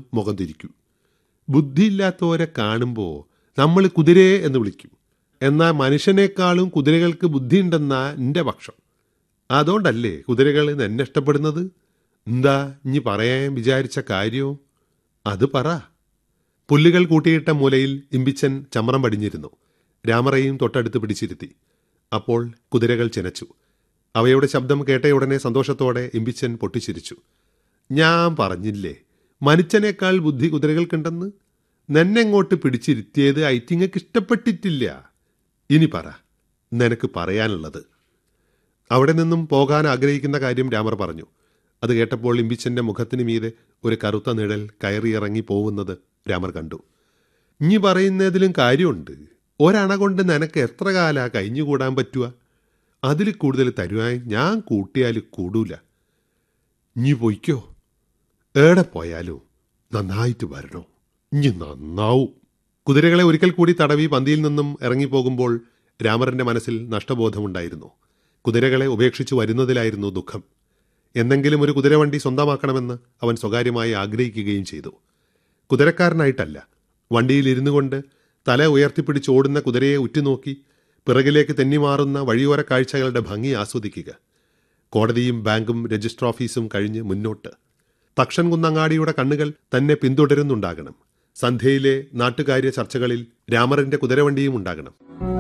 മുഖം തിരിക്കും ബുദ്ധിയില്ലാത്തവരെ കാണുമ്പോൾ നമ്മൾ കുതിരയെ എന്ന് വിളിക്കും എന്നാൽ മനുഷ്യനേക്കാളും കുതിരകൾക്ക് ബുദ്ധിയുണ്ടെന്നാ എൻ്റെ പക്ഷം അതുകൊണ്ടല്ലേ കുതിരകൾ എന്നെ ഇഷ്ടപ്പെടുന്നത് എന്താ ഇനി പറയാൻ വിചാരിച്ച കാര്യവും അത് പറ പുല്ലുകൾ കൂട്ടിയിട്ട മൂലയിൽ ഇമ്പിച്ചൻ ചമ്രം പടിഞ്ഞിരുന്നു രാമറയും തൊട്ടടുത്ത് പിടിച്ചിരുത്തി അപ്പോൾ കുതിരകൾ ചിനച്ചു അവയുടെ ശബ്ദം കേട്ടയുടനെ സന്തോഷത്തോടെ ഇമ്പിച്ചൻ പൊട്ടിച്ചിരിച്ചു ഞാൻ പറഞ്ഞില്ലേ മനുഷ്യനേക്കാൾ ബുദ്ധി കുതിരകൾക്കുണ്ടെന്ന് നിന്നെങ്ങോട്ട് പിടിച്ചിരുത്തിയത് ഐറ്റിങ്ങക്ക് ഇഷ്ടപ്പെട്ടിട്ടില്ല ഇനി പറ നിനക്ക് പറയാനുള്ളത് അവിടെ നിന്നും പോകാൻ ആഗ്രഹിക്കുന്ന കാര്യം രാമർ പറഞ്ഞു അത് കേട്ടപ്പോൾ ഇമ്പിച്ചന്റെ മുഖത്തിന് മീതെ ഒരു കറുത്ത നിഴൽ കയറിയിറങ്ങി പോകുന്നത് രാമർ കണ്ടു ഇനി പറയുന്നതിലും കാര്യമുണ്ട് ഒരണ കൊണ്ട് നിനക്ക് എത്ര കാലാ കഴിഞ്ഞുകൂടാൻ പറ്റുക അതിൽ കൂടുതൽ തരുവാൻ ഞാൻ കൂട്ടിയാൽ കൂടൂല ഇനി പൊയ്ക്കോ ഏടെ പോയാലും നന്നായിട്ട് വരണോ ഇനി നന്നാവും കുതിരകളെ ഒരിക്കൽ കൂടി തടവി പന്തിയിൽ നിന്നും ഇറങ്ങിപ്പോകുമ്പോൾ രാമറിന്റെ മനസ്സിൽ നഷ്ടബോധമുണ്ടായിരുന്നു കുതിരകളെ ഉപേക്ഷിച്ചു വരുന്നതിലായിരുന്നു ദുഃഖം എന്നെങ്കിലും ഒരു കുതിരവണ്ടി സ്വന്തമാക്കണമെന്ന് അവൻ സ്വകാര്യമായി ആഗ്രഹിക്കുകയും ചെയ്തു കുതിരക്കാരനായിട്ടല്ല വണ്ടിയിൽ ഇരുന്നു കൊണ്ട് തല ഉയർത്തിപ്പിടിച്ച് ഓടുന്ന കുതിരയെ ഉറ്റുനോക്കി പിറകിലേക്ക് തെന്നിമാറുന്ന വഴിയോര കാഴ്ചകളുടെ ഭംഗി ആസ്വദിക്കുക കോടതിയും ബാങ്കും രജിസ്റ്റർ ഓഫീസും കഴിഞ്ഞ് മുന്നോട്ട് തക്ഷൻ കുന്നങ്ങാടിയുടെ കണ്ണുകൾ തന്നെ പിന്തുടരുന്നുണ്ടാകണം സന്ധ്യയിലെ നാട്ടുകാര്യ ചർച്ചകളിൽ രാമറിന്റെ കുതിരവണ്ടിയും ഉണ്ടാകണം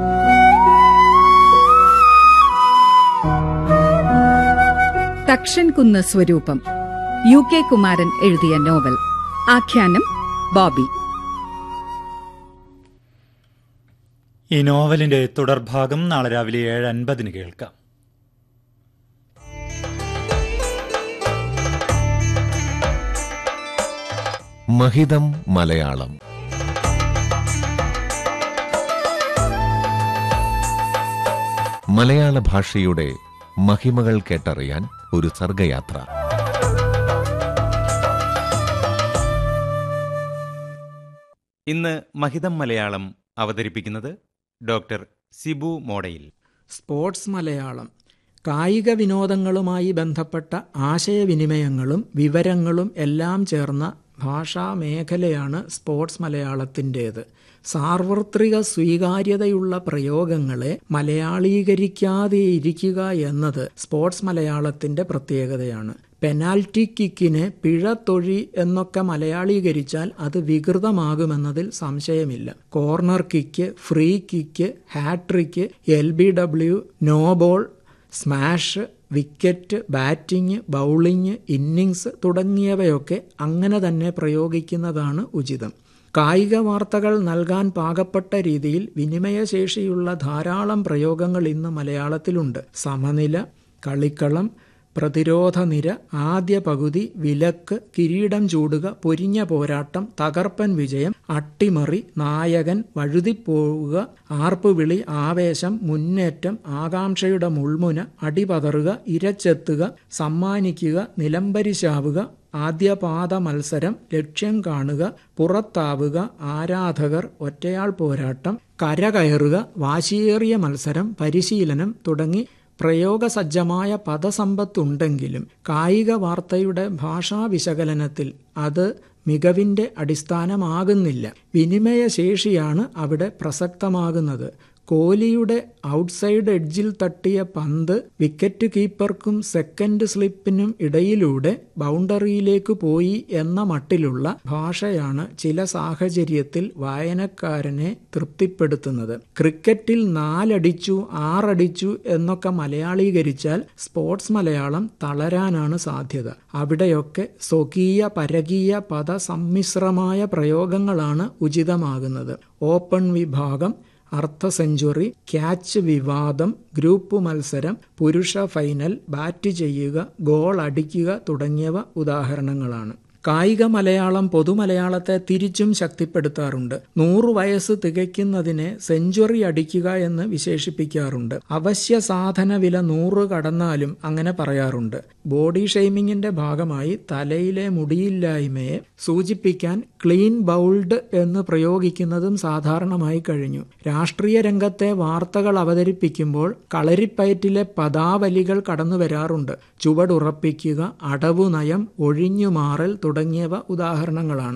തക്ഷൻകുന്ന് സ്വരൂപം യു കെ കുമാരൻ എഴുതിയ നോവൽ ആഖ്യാനം ബോബി ഈ നോവലിന്റെ തുടർഭാഗം നാളെ രാവിലെ ഏഴ് അൻപതിന് കേൾക്കാം മഹിതം മലയാളം മലയാള ഭാഷയുടെ മഹിമകൾ കേട്ടറിയാൻ ഒരു സർഗയാത്ര ഇന്ന് മഹിതം മലയാളം അവതരിപ്പിക്കുന്നത് ഡോക്ടർ സിബു മോഡയിൽ സ്പോർട്സ് മലയാളം കായിക വിനോദങ്ങളുമായി ബന്ധപ്പെട്ട ആശയവിനിമയങ്ങളും വിവരങ്ങളും എല്ലാം ചേർന്ന ഭാഷാ മേഖലയാണ് സ്പോർട്സ് മലയാളത്തിൻ്റേത് സാർവത്രിക സ്വീകാര്യതയുള്ള പ്രയോഗങ്ങളെ മലയാളീകരിക്കാതെ ഇരിക്കുക എന്നത് സ്പോർട്സ് മലയാളത്തിൻ്റെ പ്രത്യേകതയാണ് പെനാൽറ്റി കിക്കിനെ പിഴ തൊഴി എന്നൊക്കെ മലയാളീകരിച്ചാൽ അത് വികൃതമാകുമെന്നതിൽ സംശയമില്ല corner kick free kick hat-trick L B W no ball smash wicket batting bowling innings തുടങ്ങിയവയൊക്കെ അങ്ങനെ തന്നെ പ്രയോഗിക്കുന്നതാണ് ഉചിതം കായിക വാർത്തകൾ നൽകാൻ പാകപ്പെട്ട രീതിയിൽ വിനിമയശേഷിയുള്ള ധാരാളം പ്രയോഗങ്ങൾ ഇന്ന് മലയാളത്തിലുണ്ട് സമനില കളിക്കളം പ്രതിരോധ നിര ആദ്യ പകുതി വിലക്ക് കിരീടം ചൂടുക പൊരിഞ്ഞ പോരാട്ടം തകർപ്പൻ വിജയം അട്ടിമറി നായകൻ വഴുതിപ്പോവുക ആർപ്പുവിളി ആവേശം മുന്നേറ്റം ആകാംക്ഷയുടെ മുൾമുന അടിപതറുക ഇരച്ചെത്തുക സമ്മാനിക്കുക നിലംപരിശാവുക ആദ്യപാദ മത്സരം ലക്ഷ്യം കാണുക പുറത്താവുക ആരാധകർ ഒറ്റയാൾ പോരാട്ടം കരകയറുക വാശിയേറിയ മത്സരം പരിശീലനം തുടങ്ങി പ്രയോഗസജ്ജമായ പദസമ്പത്തുണ്ടെങ്കിലും കായിക വാർത്തയുടെ ഭാഷാ വിശകലനത്തിൽ അത് മികവിൻ്റെ അടിസ്ഥാനമാകുന്നില്ല വിനിമയശേഷിയാണ് അവിടെ പ്രസക്തമാകുന്നത് കോഹ്ലിയുടെ ഔട്ട്സൈഡ് എഡ്ജിൽ തട്ടിയ പന്ത് വിക്കറ്റ് കീപ്പർക്കും സെക്കൻഡ് സ്ലിപ്പിനും ഇടയിലൂടെ ബൗണ്ടറിയിലേക്ക് പോയി എന്ന മട്ടിലുള്ള ഭാഷയാണ് ചില സാഹചര്യത്തിൽ വായനക്കാരനെ തൃപ്തിപ്പെടുത്തുന്നത് ക്രിക്കറ്റിൽ നാലടിച്ചു ആറടിച്ചു എന്നൊക്കെ മലയാളീകരിച്ചാൽ സ്പോർട്സ് മലയാളം തളരാനാണ് സാധ്യത അവിടെയൊക്കെ സ്വകീയ പരകീയ പദസമ്മിശ്രമായ പ്രയോഗങ്ങളാണ് ഉചിതമാകുന്നത് ഓപ്പൺ വിഭാഗം അർദ്ധ സെഞ്ചുറി ക്യാച്ച് വിവാദം ഗ്രൂപ്പ് മത്സരം പുരുഷ ഫൈനൽ ബാറ്റ് ചെയ്യുക ഗോൾ അടിക്കുക തുടങ്ങിയവ ഉദാഹരണങ്ങളാണ് കായിക മലയാളം പൊതുമലയാളത്തെ തിരിച്ചും ശക്തിപ്പെടുത്താറുണ്ട് നൂറു വയസ്സ് തികയ്ക്കുന്നതിനെ സെഞ്ചുറി അടിക്കുക എന്ന് വിശേഷിപ്പിക്കാറുണ്ട് അവശ്യ സാധന വില നൂറ് കടന്നാലും അങ്ങനെ പറയാറുണ്ട് ബോഡി ഷെയ്മിങ്ങിന്റെ ഭാഗമായി തലയിലെ മുടിയില്ലായ്മയെ സൂചിപ്പിക്കാൻ ക്ലീൻ ബൗൾഡ് എന്ന് പ്രയോഗിക്കുന്നതും സാധാരണമായി കഴിഞ്ഞു രാഷ്ട്രീയ രംഗത്തെ വാർത്തകൾ അവതരിപ്പിക്കുമ്പോൾ കളരിപ്പയറ്റിലെ പദാവലികൾ കടന്നു വരാറുണ്ട് ചുവടുറപ്പിക്കുക അടവുനയം ഒഴിഞ്ഞുമാറൽ തുടങ്ങിയവ ഉദാഹരണങ്ങളാണ്